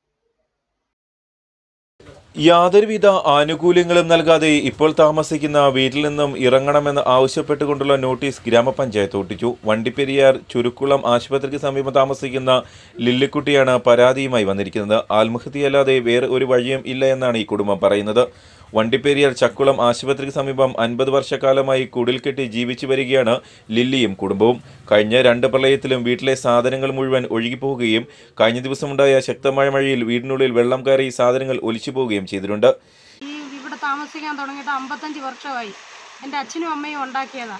യാതൊരുവിധ ആനുകൂല്യങ്ങളും നൽകാതെ ഇപ്പോൾ താമസിക്കുന്ന വീട്ടിൽ നിന്നും ഇറങ്ങണമെന്ന് ആവശ്യപ്പെട്ടുകൊണ്ടുള്ള നോട്ടീസ് ഗ്രാമപഞ്ചായത്ത് ഒട്ടിച്ചു വണ്ടിപ്പെരിയാർ ചുരുക്കുളം ആശുപത്രിക്ക് സമീപം താമസിക്കുന്ന ലില്ലിക്കുട്ടിയാണ് പരാതിയുമായി വന്നിരിക്കുന്നത് ആത്മഹത്യയല്ലാതെ വേറെ ഒരു വഴിയും ഇല്ല എന്നാണ് ഈ കുടുംബം പറയുന്നത് വണ്ടിപ്പെരിയാർ ചക്കുളം ആശുപത്രിക്ക് സമീപം അൻപത് വർഷക്കാലമായി കുടിൽ കെട്ടി ജീവിച്ചു വരികയാണ് ലില്ലിയും കുടുംബവും കഴിഞ്ഞ രണ്ട് പ്രളയത്തിലും വീട്ടിലെ സാധനങ്ങൾ മുഴുവൻ ഒഴുകിപ്പോവുകയും കഴിഞ്ഞ ദിവസമുണ്ടായ ശക്തമായ മഴയിൽ വീടിനുള്ളിൽ വെള്ളം കയറി സാധനങ്ങൾ ഒലിച്ചു പോവുകയും ചെയ്തിട്ടുണ്ട് ഈ ഇവിടെ താമസിക്കാൻ തുടങ്ങിയിട്ട് അമ്പത്തഞ്ച് വർഷമായി എൻ്റെ അച്ഛനും അമ്മയും ഉണ്ടാക്കിയതാ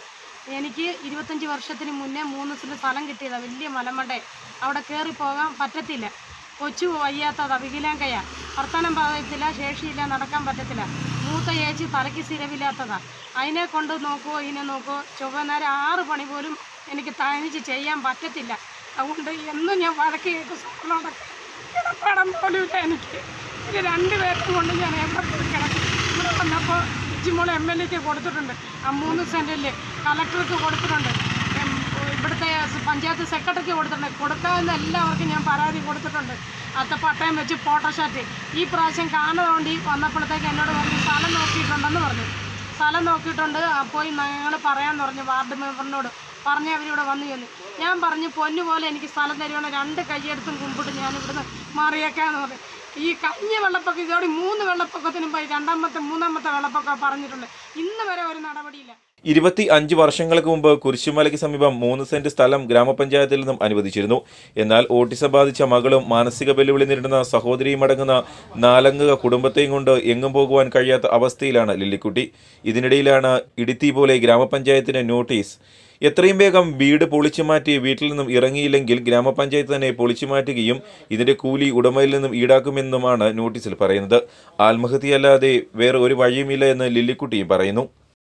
എനിക്ക് ഇരുപത്തഞ്ച് വർഷത്തിന് മുന്നേ മൂന്ന് സെൻറ്റ് സ്ഥലം കിട്ടിയതാണ് വലിയ മലമണ്ടേ അവിടെ കയറി പോകാൻ പറ്റത്തില്ല കൊച്ചു വയ്യാത്തതാ വികലാംഗയാ വർത്തമാനം പറയത്തില്ല ശേഷിയില്ല നടക്കാൻ പറ്റത്തില്ല മൂത്ത ചേച്ചി തലയ്ക്ക് സ്ഥിരമില്ലാത്തതാ അതിനെ കൊണ്ട് നോക്കുമോ ഇതിനെ നോക്കുമോ ചൊവ്വ നേരം ആറ് പണി പോലും എനിക്ക് തനിച്ച് ചെയ്യാൻ പറ്റത്തില്ല അതുകൊണ്ട് എന്നും ഞാൻ വഴക്ക് കേൾക്കും സ്കൂളിലോടൊക്കെ കിടപ്പാടം പോലും ഇല്ല എനിക്ക് ഇത് രണ്ടുപേർക്കും കൊണ്ട് ഞാൻ എവിടെ പോയി കിടക്കും ഇവിടെ വന്നപ്പോൾ ജിമോൾ എം എൽ എക്ക് കൊടുത്തിട്ടുണ്ട് ആ മൂന്ന് സെൻറ്റിൽ കളക്ടർക്ക് കൊടുത്തിട്ടുണ്ട് എം, ഇവിടുത്തെ പഞ്ചായത്ത് സെക്രട്ടറിക്ക് കൊടുത്തിട്ടുണ്ട് കൊടുക്കാവുന്ന എല്ലാവർക്കും ഞാൻ പരാതി കൊടുത്തിട്ടുണ്ട് അത്ത പട്ടയം വെച്ച് ഫോട്ടോഷാറ്റ് ഈ പ്രാവശ്യം കാണുന്നതുകൊണ്ട് വന്നപ്പോഴത്തേക്ക് എന്നോട് പറഞ്ഞു സ്ഥലം നോക്കിയിട്ടുണ്ടെന്ന് പറഞ്ഞു സ്ഥലം നോക്കിയിട്ടുണ്ട് ആ, പോയി ഞങ്ങൾ പറയാൻ പറഞ്ഞു വാർഡ് മെമ്പറിനോട് പറഞ്ഞ് അവരിവിടെ വന്നു ചെന്നു ഞാൻ പറഞ്ഞു പൊന്നു പോലെ എനിക്ക് സ്ഥലം തരുവാണ് രണ്ട് കൈയെടുത്തും കുമ്പിട്ട് ഞാൻ ഇവിടുന്ന് മാറിയേക്കാന്ന് പറഞ്ഞു ഈ കഴിഞ്ഞ വെള്ളപ്പൊക്കം ഇതോടെ മൂന്ന് വെള്ളപ്പൊക്കത്തിനും പോയി രണ്ടാമത്തെ മൂന്നാമത്തെ വെള്ളപ്പൊക്കം പറഞ്ഞിട്ടുണ്ട് ഇന്ന് വരെ ഒരു നടപടിയില്ല ഇരുപത്തി അഞ്ച് വർഷങ്ങൾക്ക് മുമ്പ് കുരിശുമലയ്ക്ക് സമീപം മൂന്ന് സെന്റ് സ്ഥലം ഗ്രാമപഞ്ചായത്തിൽ നിന്നും അനുവദിച്ചിരുന്നു എന്നാൽ ഓട്ടിസം ബാധിച്ച മകളും മാനസിക വെല്ലുവിളി നേരിടുന്ന സഹോദരിയും അടങ്ങുന്ന നാലംഗ കുടുംബത്തെയും കൊണ്ട് എങ്ങും പോകുവാൻ കഴിയാത്ത അവസ്ഥയിലാണ് ലില്ലിക്കുട്ടി ഇതിനിടയിലാണ് ഇടുത്തി പോലെ ഗ്രാമപഞ്ചായത്തിന് നോട്ടീസ് എത്രയും വേഗം വീട് പൊളിച്ചു മാറ്റി വീട്ടിൽ നിന്നും ഇറങ്ങിയില്ലെങ്കിൽ ഗ്രാമപഞ്ചായത്ത് തന്നെ പൊളിച്ചു മാറ്റുകയും ഇതിന്റെ കൂലി ഉടമയിൽ നിന്നും ഈടാക്കുമെന്നുമാണ് നോട്ടീസിൽ പറയുന്നത് ആത്മഹത്യയല്ലാതെ വേറെ ഒരു വഴിയുമില്ല എന്ന് ലില്ലിക്കുട്ടിയും പറയുന്നു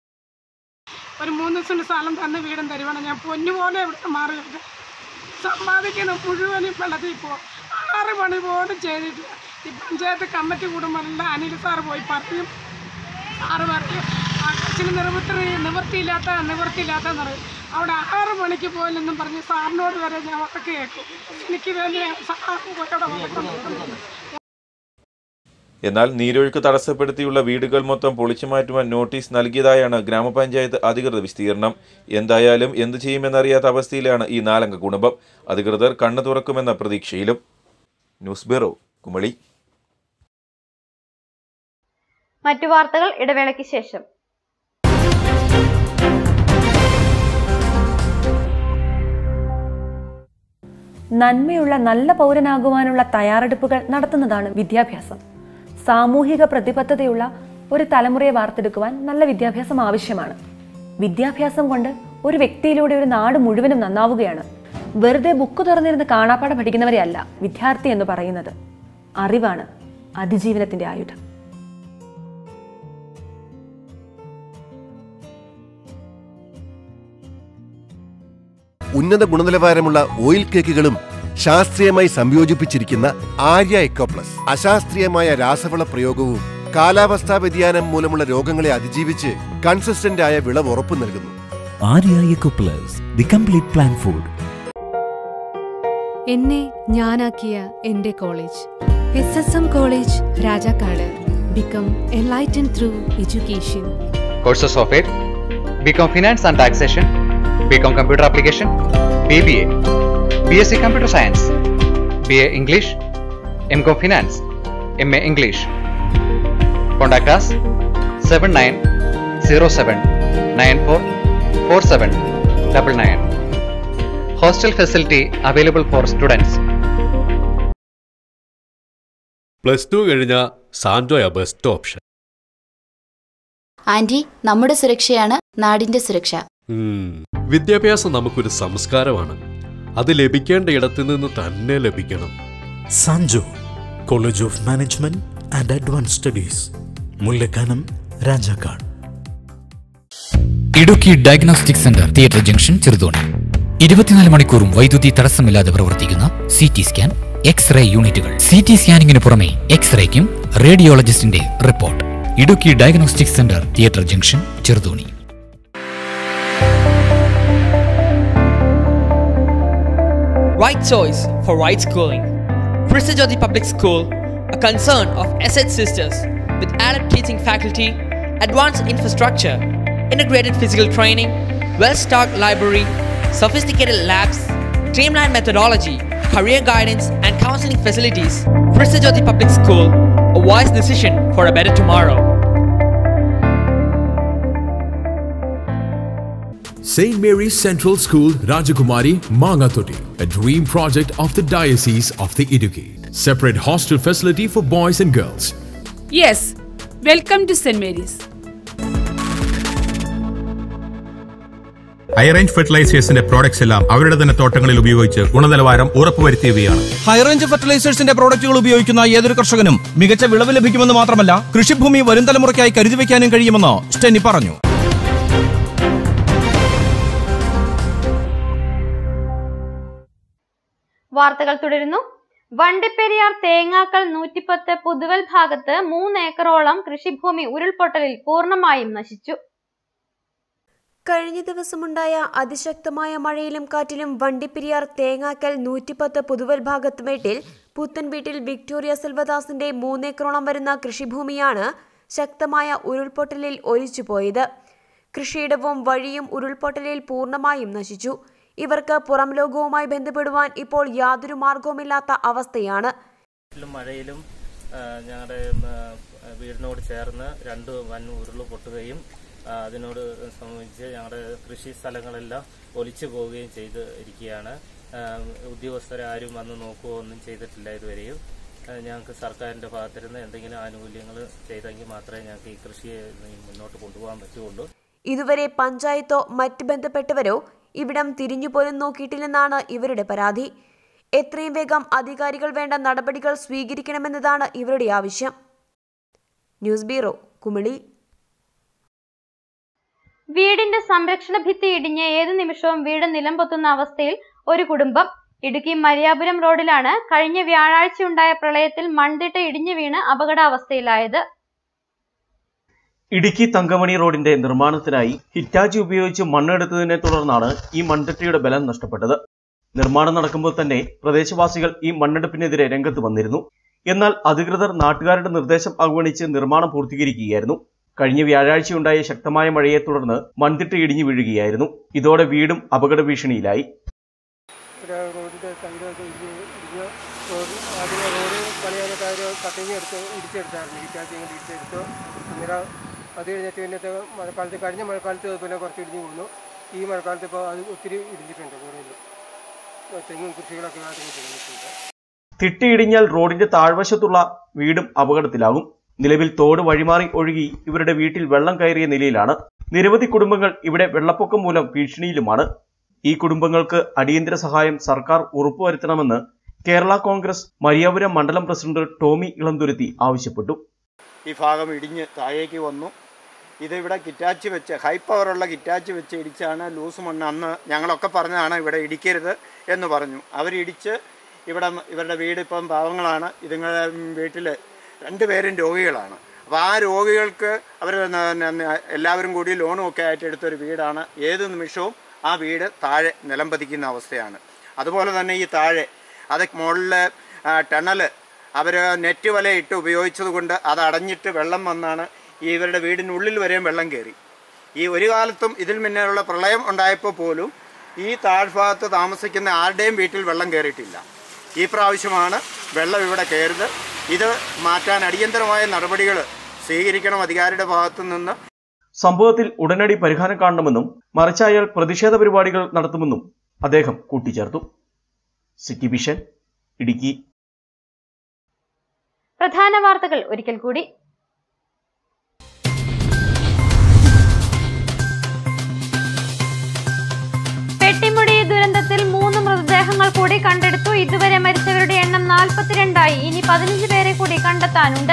ഒരു മൂന്ന് സെന്റ് സ്ഥലം തന്ന വീടും തരുവാണ് ഞാൻ പൊന്നുപോലെ ഇവിടുത്തെ മാറിയിട്ട് സമ്പാദിക്കുന്ന മുഴുവനും വെള്ളത്തിൽ പോകും ആറ് മണി പോലും ചെയ്തിട്ടില്ല ഈ പഞ്ചായത്ത് കമ്മിറ്റി കൂടുമ്പോഴല്ല അനിൽ സാറ് പോയി പറയും സാറ് പറയും ആ കൊച്ചിന് നിവൃത്തി നിവൃത്തിയില്ലാത്ത നിവൃത്തിയില്ലാത്തെന്ന് പറയും അവിടെ ആറ് മണിക്ക് പോയില്ലെന്നും പറഞ്ഞ് സാറിനോട് വരെ ഞാൻ വഴക്ക് കേൾക്കും എനിക്ക് വേണ്ടി സാറ് പോയി അവിടെ വഴക്കുണ്ടാക്കുന്നു എന്നാൽ നീരൊഴുക്ക് തടസ്സപ്പെടുത്തിയുള്ള വീടുകൾ മൊത്തം പൊളിച്ചു മാറ്റുവാൻ നോട്ടീസ് നൽകിയതായാണ് ഗ്രാമപഞ്ചായത്ത് അധികൃതർ വിസ്തീർണം എന്തായാലും എന്തു ചെയ്യുമെന്നറിയാത്ത അവസ്ഥയിലാണ് ഈ നാലംഗ കുടുംബം അധികൃതർ കണ്ണു തുറക്കുമെന്ന പ്രതീക്ഷയിലും ന്യൂസ് ബ്യൂറോ കുമളി മറ്റു വാർത്തകൾ ഇടവേളയ്ക്ക് ശേഷം നന്മയുള്ള നല്ല പൗരനാകുവാനുള്ള തയ്യാറെടുപ്പുകൾ നടത്തുന്നതാണ് വിദ്യാഭ്യാസം സാമൂഹിക പ്രതിബദ്ധതയുള്ള ഒരു തലമുറയെ വാർത്തെടുക്കുവാൻ നല്ല വിദ്യാഭ്യാസം ആവശ്യമാണ് വിദ്യാഭ്യാസം കൊണ്ട് ഒരു വ്യക്തിയിലൂടെ ഒരു നാട് മുഴുവനും നന്നാവുകയാണ് വെറുതെ ബുക്ക് തുറന്നിരുന്ന് കാണാപ്പാടം പഠിക്കുന്നവരെ അല്ല വിദ്യാർത്ഥി എന്ന് പറയുന്നത് അറിവാണ് അതിജീവനത്തിന്റെ ആയുധം ഉന്നത ഗുണനിലവാരമുള്ള ഓയിൽ കേക്കുകളും ശാസ്ത്രീയമായി സംയോജിപ്പിച്ചിരിക്കുന്ന ആര്യ എക്കോപ്ലസ് അശാസ്ത്രീയമായ രാസവള പ്രയോഗവും കാലാവസ്ഥാ വ്യതിയാനം മൂലമുള്ള രോഗങ്ങളെ അതിജീവിച്ച് കൺസിസ്റ്റന്റ് ആയ വിളവ് ഉറപ്പു നൽകുന്നു Arya eco plus the complete plan food എന്നെ ഞാനാക്കിയ എന്റെ college S S M college Rajakkad become enlighten through education courses of it BCom Finance and Taxation, BCom Computer Application, BBA, BSc Computer Science, BA English, MCom Finance, MA English. Contact us 7907 944799. Hostel facility available for students. Plus two കഴിഞ്ഞ സാൻഡോയ best option anti നമ്മുടെ സുരക്ഷയാണ് നാടിന്റെ സുരക്ഷ ഉം. വിദ്യാഭ്യാസം നമുക്കൊരു സംസ്കാരമാണ് അത് ലഭിക്കേണ്ട ഇടത്തു നിന്ന് തന്നെ ലഭിക്കണം Sanjo college of management and advance studies Mullakkanam Rajakkad Idukki diagnostic centre theatre junction Cheruthoni ഇരുപത്തിനാല് മണിക്കൂറും വൈദ്യുതി തടസ്സമില്ലാതെ പ്രവർത്തിക്കുന്ന C T scan X ray യൂണിറ്റുകൾ സി ടി സ്കാനിങ്ങിന് പുറമെ എക്സ് റേക്കും റേഡിയോളജിസ്റ്റിന്റെ report Idukki diagnostic centre theatre junction Cheruthoni Right choice for right schooling. Prestigioti Public School, a concern of Asset Sisters with adept teaching faculty, advanced infrastructure, integrated physical training, well-stocked library, sophisticated labs, streamlined methodology, career guidance, and counseling facilities. Prestigioti Public School, a wise decision for a better tomorrow. St. Mary's Central School, Rajakumari, Mangatoti, a dream project of the Diocese of the Idukki. Separate hostel facility for boys and girls. Yes, welcome to St. Mary's. High range ഫെർട്ടിലൈസേഴ്സിന്റെ products എല്ലാം അവരുടെ തന്നെ തോട്ടങ്ങളിൽ ഉപയോഗിച്ച് ഗുണനിലവാരം ഉറപ്പുവരുത്തിയവയാണ് high range ഫെർട്ടിലൈസേഴ്സിന്റെ പ്രോഡക്റ്റുകൾ ഉപയോഗിക്കുന്ന ഏതൊരു കർഷകനും മികച്ച വിളവ് ലഭിക്കുമെന്ന് മാത്രമല്ല കൃഷിഭൂമി വരും തലമുറയ്ക്കായി കരുതി വയ്ക്കാനും കഴിയുമെന്ന് സ്റ്റെന്നി പറഞ്ഞു വാർത്തകൾ തുടരുന്നു വണ്ടിപ്പെരിയാർ തേങ്ങാക്കൽ നൂറ്റിപ്പത്ത് പുതുവൽ ഭാഗത്ത് മൂന്ന് ഏക്കറോളം കൃഷിഭൂമി ഉരുൾപൊട്ടലിൽ പൂർണ്ണമായും നശിച്ചു കഴിഞ്ഞ ദിവസമുണ്ടായ അതിശക്തമായ മഴയിലും കാറ്റിലും വണ്ടിപ്പെരിയാർ തേങ്ങാക്കൽ നൂറ്റിപ്പത്ത് പുതുവൽ ഭാഗത്ത് മേട്ടിൽ പുത്തൻ വീട്ടിൽ വിക്ടോറിയ സെൽവദാസിന്റെ മൂന്നേക്കറോളം വരുന്ന കൃഷിഭൂമിയാണ് ശക്തമായ ഉരുൾപൊട്ടലിൽ ഒലിച്ചുപോയത് കൃഷിയിടവും വഴിയും ഉരുൾപൊട്ടലിൽ പൂർണ്ണമായും നശിച്ചു ഇവർക്ക് പുറം ലോകവുമായി ബന്ധപ്പെടുവാൻ ഇപ്പോൾ യാതൊരു മാർഗവുമില്ലാത്ത അവസ്ഥയാണ് കാറ്റിലും മഴയിലും ആ, ഞങ്ങളുടെ ആ, വീടിനോട് ചേർന്ന് രണ്ട് വൻ ഉരുള് പൊട്ടുകയും ആ, അതിനോട് സംബന്ധിച്ച് ഞങ്ങളുടെ കൃഷി സ്ഥലങ്ങളെല്ലാം ഒലിച്ചു പോവുകയും ചെയ്ത് ഇരിക്കുകയാണ് ആ, ഉദ്യോഗസ്ഥരാരും വന്ന് നോക്കുകയോ ഒന്നും ചെയ്തിട്ടില്ല ഇതുവരെയും ആ, ഞങ്ങൾക്ക് സർക്കാരിൻ്റെ ഭാഗത്തിരുന്ന് എന്തെങ്കിലും ആനുകൂല്യങ്ങൾ ചെയ്തെങ്കിൽ മാത്രമേ ഞങ്ങൾക്ക് ഈ കൃഷിയെ ഇനി മുന്നോട്ട് കൊണ്ടുപോകാൻ പറ്റുള്ളൂ ഇതുവരെ പഞ്ചായത്തോ മറ്റ് ബന്ധപ്പെട്ടവരോ ഇവിടം തിരിഞ്ഞുപോലും നോക്കിയിട്ടില്ലെന്നാണ് ഇവരുടെ പരാതി എത്രയും വേഗം അധികാരികൾ വേണ്ട നടപടികൾ സ്വീകരിക്കണമെന്നതാണ് ഇവരുടെ ആവശ്യം ന്യൂസ് ബ്യൂറോ കുമിളി വീടിന്റെ സംരക്ഷണ ഭിത്തി ഇടിഞ്ഞ് ഏതു നിമിഷവും വീട് നിലംപൊത്തുന്ന അവസ്ഥയിൽ ഒരു കുടുംബം ഇടുക്കി മരിയാപുരം റോഡിലാണ് കഴിഞ്ഞ വ്യാഴാഴ്ച ഉണ്ടായ പ്രളയത്തിൽ മൺതിട്ട ഇടിഞ്ഞു വീണ് അപകടാവസ്ഥയിലായത് ഇടുക്കി തങ്കമണി റോഡിന്റെ നിർമ്മാണത്തിനായി ഹിറ്റാച്ചി ഉപയോഗിച്ച് മണ്ണെടുത്തതിനെ തുടർന്നാണ് ഈ മൺതിട്ടയുടെ ബലം നഷ്ടപ്പെട്ടത് നിർമ്മാണം നടക്കുമ്പോൾ തന്നെ പ്രദേശവാസികൾ ഈ മണ്ണെടുപ്പിനെതിരെ രംഗത്ത് വന്നിരുന്നു എന്നാൽ അധികൃതർ നാട്ടുകാരുടെ നിർദ്ദേശം അവഗണിച്ച് നിർമ്മാണം പൂർത്തീകരിക്കുകയായിരുന്നു കഴിഞ്ഞ വ്യാഴാഴ്ചയുണ്ടായ ശക്തമായ മഴയെ തുടർന്ന് മൺതിട്ട ഇടിഞ്ഞു വീഴുകയായിരുന്നു ഇതോടെ വീടും അപകട ഭീഷണിയിലായി റോഡിൻ്റെ സൈഡൊക്കെ ഇടിഞ്ഞ് ഇടിഞ്ഞ് റോഡ് ആദ്യമേ റോഡ് പണിയാനായിട്ട് അവർ കട്ടിങ് എടുത്ത് ഇടിച്ചെടുത്തായിരുന്നു ഇറ്റാച്ചി ഇങ്ങനെ ഇടിച്ചെടുത്തു അന്നേരം അത് കഴിഞ്ഞിട്ട് പിന്നത്തെ മഴക്കാലത്ത് കഴിഞ്ഞ മഴക്കാലത്ത് പിന്നെ കുറച്ച് ഇടിഞ്ഞ് വീണു ഈ മഴക്കാലത്ത് ഇപ്പോൾ അത് ഒത്തിരി ഇടിഞ്ഞിട്ടുണ്ട് റോഡിൽ തെങ്ങും കൃഷികളൊക്കെ അതിന് ചെയ്തിട്ടുണ്ട് തിട്ടിയിടിഞ്ഞാൽ റോഡിന്റെ താഴ്വശത്തുള്ള വീടും അപകടത്തിലാകും നിലവിൽ തോട് വഴിമാറി ഒഴുകി ഇവരുടെ വീട്ടിൽ വെള്ളം കയറിയ നിലയിലാണ് നിരവധി കുടുംബങ്ങൾ ഇവിടെ വെള്ളപ്പൊക്കം മൂലം ഭീഷണിയിലുമാണ് ഈ കുടുംബങ്ങൾക്ക് അടിയന്തര സഹായം സർക്കാർ ഉറപ്പുവരുത്തണമെന്ന് കേരള കോൺഗ്രസ് മരിയാപുരം മണ്ഡലം പ്രസിഡന്റ് ടോമി ഇളന്തുരുത്തി ആവശ്യപ്പെട്ടു ഈ ഭാഗം ഇടിഞ്ഞ് താഴേക്ക് വന്നു ഇത് ഇവിടെ കിറ്റാച്ച് വെച്ച് ഹൈ പവറുള്ള കിറ്റാച്ച് വെച്ച് ഇടിച്ചാണ് ലൂസ് മണ്ണ് അന്ന് ഞങ്ങളൊക്കെ പറഞ്ഞതാണ് ഇവിടെ ഇടിക്കരുത് എന്ന് പറഞ്ഞു അവരിടിച്ച് ഇവിടെ ഇവരുടെ വീട് ഇപ്പം പാവങ്ങളാണ് ഇതുങ്ങളുടെ വീട്ടിൽ രണ്ടുപേരും രോഗികളാണ് അപ്പോൾ ആ രോഗികൾക്ക് അവർ എല്ലാവരും കൂടി ലോണും ഒക്കെ ആയിട്ട് എടുത്തൊരു വീടാണ് ഏത് നിമിഷവും ആ വീട് താഴെ നിലം പതിക്കുന്ന അവസ്ഥയാണ് അതുപോലെ തന്നെ ഈ താഴെ അത് മുകളിൽ ടണൽ അവർ നെറ്റ് വല ഇട്ട് ഉപയോഗിച്ചത് കൊണ്ട് അത് അടഞ്ഞിട്ട് വെള്ളം വന്നാണ് ഈ ഇവരുടെ വീടിനുള്ളിൽ വരെയും വെള്ളം കയറി ഈ ഒരു കാലത്തും ഇതിൽ മുന്നേയുള്ള പ്രളയം ഉണ്ടായപ്പോൾ പോലും ഈ താഴ്ഭാഗത്ത് താമസിക്കുന്ന ആരുടെയും വീട്ടിൽ വെള്ളം കയറിയിട്ടില്ല ഈ പ്രാവശ്യമാണ് വെള്ളം ഇവിടെ കയറുന്നത് ഇത് മാറ്റാൻ അടിയന്തരമായ നടപടികൾ സ്വീകരിക്കണം അധികാരിയുടെ ഭാഗത്തു നിന്ന് സംഭവത്തിൽ ഉടനടി പരിഹാരം കാണണമെന്നും മറിച്ചായാൽ പ്രതിഷേധ പരിപാടികൾ നടത്തുമെന്നും അദ്ദേഹം കൂട്ടിച്ചേർത്തു സിറ്റി വിഷൻ ഇടുക്കി പ്രധാന വാർത്തകൾ ഒരിക്കൽ കൂടി പെട്ടിമുടി ദുരന്തത്തിൽ മൂന്ന് മൃതദേഹങ്ങൾ കൂടി കണ്ടെടുത്തു ഇതുവരെ മരിച്ചവരുടെ എണ്ണം നാൽപ്പത്തിരണ്ടായി ഇനി പതിനഞ്ച് പേരെ കൂടി കണ്ടെത്താനുണ്ട്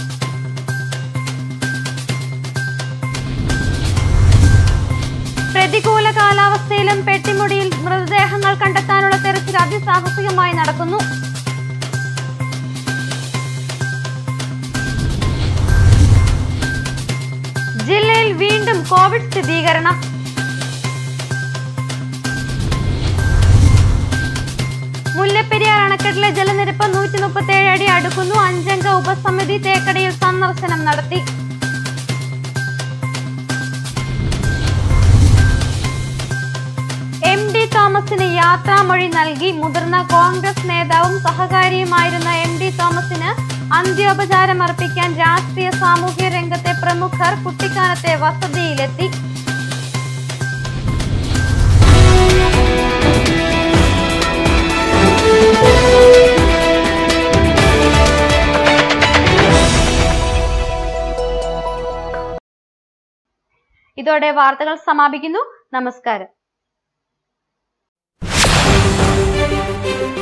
പ്രതികൂല കാലാവസ്ഥയിലും പെട്ടിമുടിയിൽ മൃതദേഹങ്ങൾ കണ്ടെത്താനുള്ള തെരച്ചിൽ അതിസാഹസികമായി നടക്കുന്നു ജില്ലയിൽ വീണ്ടും കോവിഡ് സ്ഥിരീകരണം മുല്ലപ്പെരിയാർ അണക്കെട്ടിലെ ജലനിരപ്പ് നൂറ്റി മുപ്പത്തേഴ് അടി അടുക്കുന്നു അഞ്ചംഗ ഉപസമിതി തേക്കടിയിൽ സന്ദർശനം നടത്തി എം ഡി തോമസിന് യാത്രാമൊഴി നൽകി മുതിർന്ന കോൺഗ്രസ് നേതാവും സഹകാരിയുമായിരുന്ന എം ഡി തോമസിന് അന്ത്യോപചാരം അർപ്പിക്കാൻ രാഷ്ട്രീയ സാമൂഹ്യ രംഗത്തെ പ്രമുഖർ കുട്ടിക്കാനത്തെ വസതിയിലെത്തി ഇതോടെ വാർത്തകൾ സമാപിക്കുന്നു നമസ്കാരം ന്യൂസ്